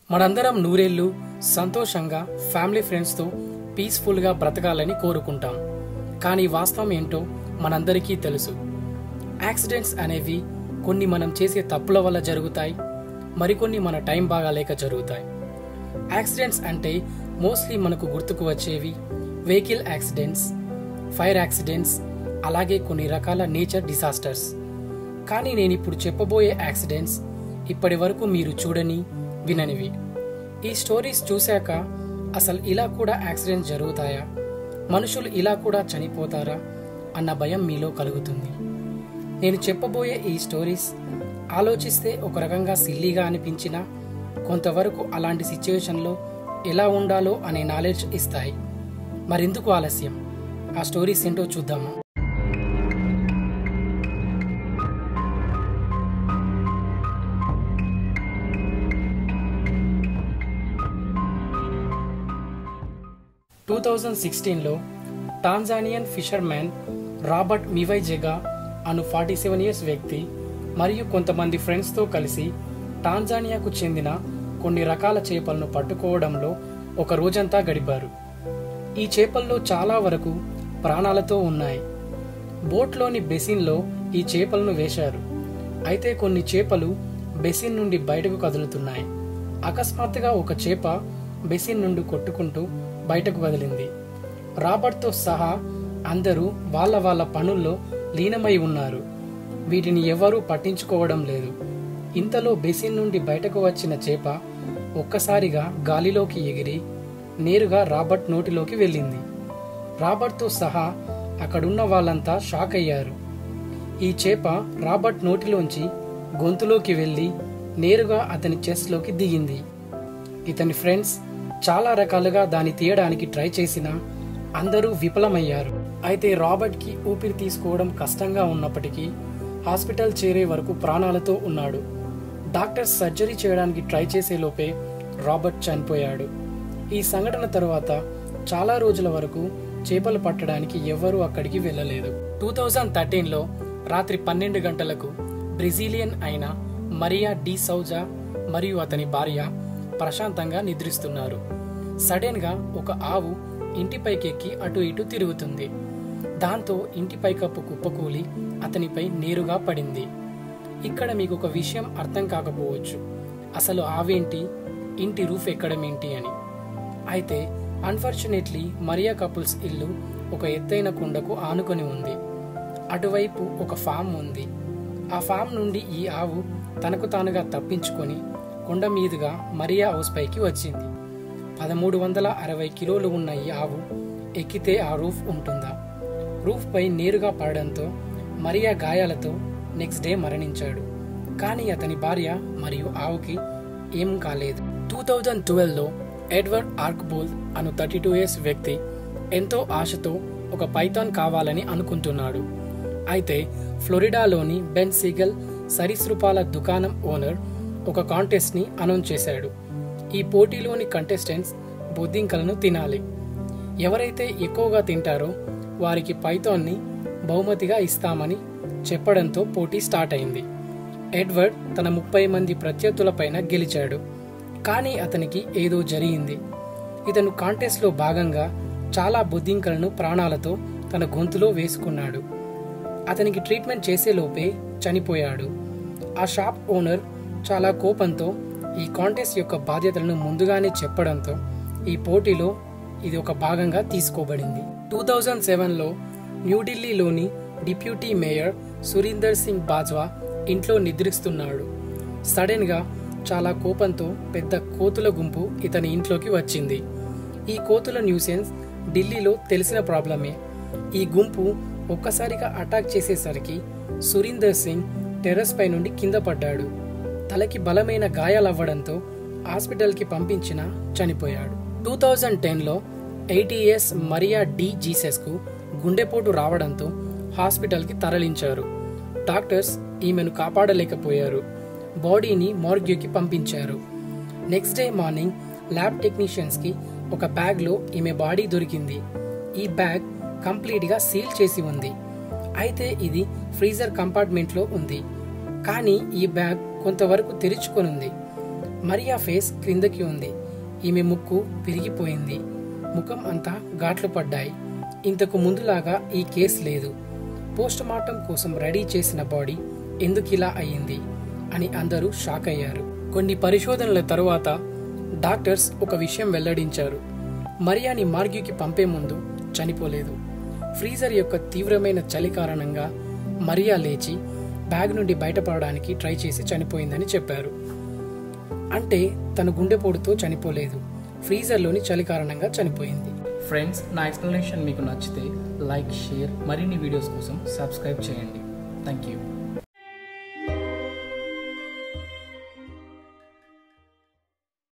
మనందరం నూరేళ్లు సంతోషంగా ఫ్యామిలీ ఫ్రెండ్స్తో పీస్ఫుల్గా బ్రతకాలని కోరుకుంటాం కానీ వాస్తవం ఏంటో మనందరికీ తెలుసు యాక్సిడెంట్స్ అనేవి కొన్ని మనం చేసే తప్పుల వల్ల జరుగుతాయి మరికొన్ని మన టైం బాగాలేక జరుగుతాయి యాక్సిడెంట్స్ అంటే మోస్ట్లీ మనకు గుర్తుకు వచ్చేవి వెహికల్ యాక్సిడెంట్స్ ఫైర్ యాక్సిడెంట్స్ అలాగే కొన్ని రకాల నేచర్ డిసాస్టర్స్ కానీ నేను ఇప్పుడు చెప్పబోయే యాక్సిడెంట్స్ ఇప్పటి వరకు మీరు చూడని విననివి ఈ స్టోరీస్ చూశాక అసలు ఇలా కూడా యాక్సిడెంట్స్ జరుగుతాయా మనుషులు ఇలా కూడా చనిపోతారా అన్న భయం మీలో కలుగుతుంది నేను చెప్పబోయే ఈ స్టోరీస్ ఆలోచిస్తే ఒక రకంగా సిల్లీగా అనిపించినా కొంతవరకు అలాంటి సిచ్యువేషన్లో ఎలా ఉండాలో అనే నాలెడ్జ్ ఇస్తాయి మరెందుకు ఆలస్యం ఆ స్టోరీస్ ఏంటో చూద్దామా టూ థౌజండ్ సిక్స్టీన్లో టాంజానియన్ ఫిషర్ మ్యాన్ రాబర్ట్ మివైజెగా అను ఫార్టీ సెవెన్ ఇయర్స్ వ్యక్తి మరియు కొంతమంది ఫ్రెండ్స్తో కలిసి టాంజానియాకు చెందిన కొన్ని రకాల చేపలను పట్టుకోవడంలో ఒక రోజంతా గడిపారు ఈ చేపల్లో చాలా వరకు ప్రాణాలతో ఉన్నాయి బోట్లోని బెసిన్లో ఈ చేపలను వేశారు అయితే కొన్ని చేపలు బెసిన్ నుండి బయటకు కదులుతున్నాయి అకస్మాత్తుగా ఒక చేప బెసిన్ నుండి కొట్టుకుంటూ బయటకు కదిలింది రాబర్ట్తో సహా అందరూ వాళ్ళ వాళ్ళ పనుల్లో లీనమై ఉన్నారు వీటిని ఎవరూ పట్టించుకోవడం లేదు ఇంతలో బెసిన్ నుండి బయటకు వచ్చిన చేప ఒక్కసారిగా గాలిలోకి ఎగిరి నేరుగా రాబర్ట్ నోటిలోకి వెళ్ళింది రాబర్ట్తో సహా అక్కడున్న వాళ్ళంతా షాక్ అయ్యారు ఈ చేప రాబర్ట్ నోటిలోంచి గొంతులోకి వెళ్ళి నేరుగా అతని చెస్ట్లోకి దిగింది ఇతని ఫ్రెండ్స్ చాలా రకాలుగా దాన్ని తీయడానికి ట్రై చేసినా అందరూ విఫలమయ్యారు అయితే రాబర్ట్కి ఊపిరి తీసుకోవడం కష్టంగా ఉన్నప్పటికీ హాస్పిటల్ చేరే వరకు ప్రాణాలతో ఉన్నాడు డాక్టర్స్ సర్జరీ చేయడానికి ట్రై చేసే లోపే రాబర్ట్ చనిపోయాడు ఈ సంఘటన తరువాత చాలా రోజుల వరకు చేపలు పట్టడానికి ఎవ్వరూ అక్కడికి వెళ్ళలేదు టూ థౌజండ్ థర్టీన్లో రాత్రి పన్నెండు గంటలకు బ్రెజిలియన్ అయిన మరియా డి సౌజా మరియు అతని భార్య ప్రశాంతంగా నిద్రిస్తున్నారు సడన్ గా ఒక ఆవు ఇంటిపైకెక్కి అటు ఇటు తిరుగుతుంది దాంతో ఇంటి పైకప్పు కుప్పకూలి అతనిపై నేరుగా పడింది ఇక్కడ మీకు ఒక విషయం అర్థం కాకపోవచ్చు అసలు ఆవేంటి ఇంటి రూఫ్ ఎక్కడమేంటి అని అయితే అన్ఫార్చునేట్లీ మరియా కపుల్స్ ఇల్లు ఒక ఎత్తైన కొండకు ఆనుకొని ఉంది అటువైపు ఒక ఫామ్ ఉంది ఆ ఫామ్ నుండి ఈ ఆవు తనకు తానుగా తప్పించుకొని కొండ మీదుగా మరియా హౌస్ పైకి వచ్చింది పదమూడు వందల అరవై కిలోలు ఉన్న ఈ ఆవు ఎక్కితే ఆ రూఫ్ ఉంటుందా రూఫ్ పై నేరుగా పడడంతో మరియా గాయాలతో నెక్స్ట్ డే మరణించాడు కానీ అతని భార్య మరియు ఆవుకి ఏం కాలేదు టూ థౌజండ్ ట్వెల్వ్లో ఎడ్వర్డ్ ఆర్క్బోల్ అను థర్టీ టూ ఇయర్స్ వ్యక్తి ఎంతో ఆశతో ఒక పైథాన్ కావాలని అనుకుంటున్నాడు అయితే ఫ్లోరిడాలోని బెన్ సీగల్ సరీసృపాల దుకాణం ఓనర్ ఒక కాంటెస్ట్ని అనౌన్స్ చేశాడు ఈ పోటీలోని కంటెస్టెంట్స్ బొద్దింకలను తినాలి ఎవరైతే ఎక్కువగా తింటారో వారికి పైథాన్ని బహుమతిగా ఇస్తామని చెప్పడంతో పోటీ స్టార్ట్ అయింది ఎడ్వర్డ్ తన ముప్పై మంది ప్రత్యర్థులపైన గెలిచాడు కానీ అతనికి ఏదో జరిగింది ఇతను కాంటెస్ట్లో భాగంగా చాలా బొద్దింకలను ప్రాణాలతో తన గొంతులో వేసుకున్నాడు అతనికి ట్రీట్మెంట్ చేసేలోపే చనిపోయాడు ఆ షాప్ ఓనర్ చాలా కోపంతో ఈ కాంటెస్ట్ యొక్క బాధ్యతలను ముందుగానే చెప్పడంతో ఈ పోటీలో ఇది ఒక భాగంగా తీసుకోబడింది టూ థౌజండ్ సెవెన్లో న్యూఢిల్లీలోని డిప్యూటీ మేయర్ సురీందర్ సింగ్ బాజ్వా ఇంట్లో నిద్రిస్తున్నాడు సడన్గా చాలా కోపంతో పెద్ద కోతుల గుంపు ఇతని ఇంట్లోకి వచ్చింది ఈ కోతుల న్యూసెన్స్ ఢిల్లీలో తెలిసిన ప్రాబ్లమే ఈ గుంపు ఒక్కసారిగా అటాక్ చేసేసరికి సురీందర్ సింగ్ టెర్రస్ పై నుండి కింద పడ్డాడు తలకి బలమైన గాయాలవ్వడంతో హాస్పిటల్కి పంపించిన చనిపోయాడు టూ థౌజండ్ టెన్లో ఎయిటీ ఇయర్స్ మరియా డి జీసెస్కు గుండెపోటు రావడంతో హాస్పిటల్కి తరలించారు డాక్టర్స్ ఈమెను కాపాడలేకపోయారు బాడీని మార్గ్యూకి పంపించారు నెక్స్ట్ డే మార్నింగ్ ల్యాబ్ టెక్నీషియన్స్కి ఒక బ్యాగ్లో ఈమె బాడీ దొరికింది ఈ బ్యాగ్ కంప్లీట్గా సీల్ చేసి ఉంది అయితే ఇది ఫ్రీజర్ కంపార్ట్మెంట్లో ఉంది కానీ ఈ బ్యాగ్ కొంతవరకు తెరుచుకొనుంది మరియా ఫేస్ క్రిందకి ఉంది ఈమె ముక్కు విరిగిపోయింది ముఖం అంతా ఘాట్లు పడ్డాయి ఇంతకు ముందులాగా ఈ కేసు లేదు పోస్ట్ మార్టం కోసం రెడీ చేసిన బాడీ ఎందుకు ఇలా అయ్యింది అని అందరూ షాక్ అయ్యారు కొన్ని పరిశోధనల తరువాత డాక్టర్స్ ఒక విషయం వెల్లడించారు మరియాని మార్గ్యూకి పంపే ముందు చనిపోలేదు ఫ్రీజర్ యొక్క తీవ్రమైన చలి కారణంగా మరియా లేచి బ్యాగ్ నుండి బయటపడడానికి ట్రై చేసి చనిపోయిందని చెప్పారు అంటే తన గుండెపోటుతో చనిపోలేదు ఫ్రీజర్లోని చలి కారణంగా చనిపోయింది ఫ్రెండ్స్ నా ఎక్స్ప్లెనేషన్ మీకు నచ్చితే లైక్ షేర్ మరిన్ని వీడియోస్ కోసం సబ్స్క్రైబ్ చేయండి థ్యాంక్ యూ